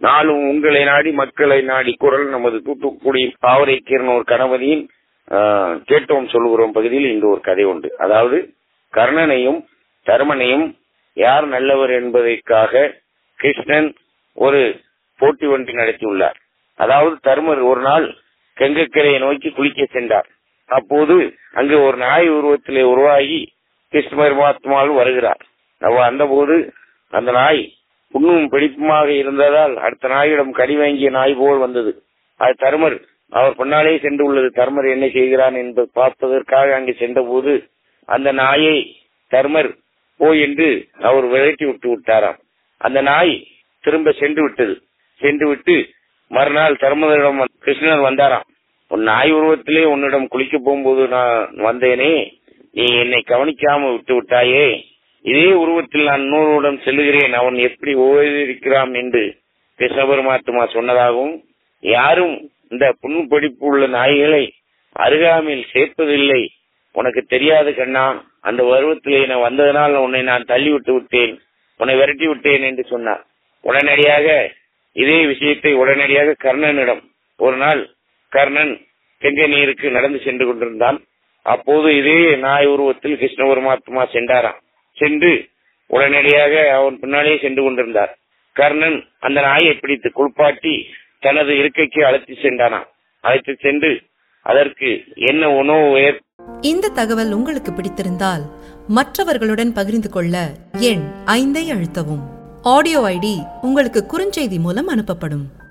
நாளும் உங்களை நாடி மக்களை நாடி குரல் நமது தூத்துக்குடி பாவரை கீரனூர் கணபதியின் ஆஹ், கேட்டோம் சொல்லுகிறோம் பகுதியில் இந்த ஒரு கதை உண்டு அதாவது கர்ணனையும் தருமனையும் யார் நல்லவர் என்பதற்காக கிருஷ்ணன் ஒரு போட்டி ஒன்றை நடத்தியுள்ளார் அதாவது தருமர் ஒரு நாள் கங்கைக்கரையை நோக்கி குளிக்க சென்றார் அப்போது அங்கு ஒரு நாய் உருவத்திலே உருவாகி கிருஷ்ண பரமாத்மாவில் வருகிறார் அவ அந்த போது அந்த நாய் புண்ணும் பிடிப்புமாக இருந்ததால் அடுத்த நாயிடம் கடி வாங்கிய நாய் போல் வந்தது அது தருமர் அவர் பின்னாலே சென்று உள்ளது தருமர் என்ன செய்கிறான் என்பது பார்ப்பதற்காக அங்கு சென்றபோது அந்த நாயை தருமர் போ என்று அவர் விரட்டி விட்டு விட்டாராம் அந்த நாய் திரும்ப சென்று விட்டது சென்று விட்டு மறுநாள் தர்மரிடம் கிருஷ்ணர் வந்தாராம் உன் நாய் உருவத்திலே உன்னிடம் குளிக்க போகும்போது நான் வந்தேனே நீ என்னை கவனிக்காம விட்டு விட்டாயே இதே உருவத்தில் நான் இன்னொருடன் செல்லுகிறேன் அவன் எப்படி ஓய்ந்திருக்கிறான் என்று கிருஷ்ண பரமாத்மா சொன்னதாகவும் யாரும் இந்த புண்படிப்பு உள்ள நாய்களை அருகாமையில் சேர்ப்பதில்லை உனக்கு தெரியாது கண்ணா அந்த பருவத்திலே நான் வந்ததனால் உன்னை நான் தள்ளி விட்டு விட்டேன் உன்னை விரட்டி விட்டேன் என்று சொன்னார் உடனடியாக இதே விஷயத்தை உடனடியாக கர்ணனிடம் ஒரு நாள் கர்ணன் கங்கை நீருக்கு நடந்து சென்று கொண்டிருந்தான் அப்போது இதே நாய் உருவத்தில் கிருஷ்ண பரமாத்மா சென்றாராம் சென்று உடனடியாக அவன் பின்னாலே சென்று கொண்டிருந்தார் கர்ணன் அந்த நாயை பிடித்து குளிப்பாட்டி தனது இருக்கைக்கு அழைத்து சென்றானாம் அழைத்து சென்று அதற்கு என்ன உணவு ஏற் இந்த தகவல் உங்களுக்கு பிடித்திருந்தால் மற்றவர்களுடன் பகிர்ந்து கொள்ள எண் ஐந்தை அழுத்தவும் ஆடியோ ஐடி உங்களுக்கு குறுஞ்செய்தி மூலம் அனுப்பப்படும்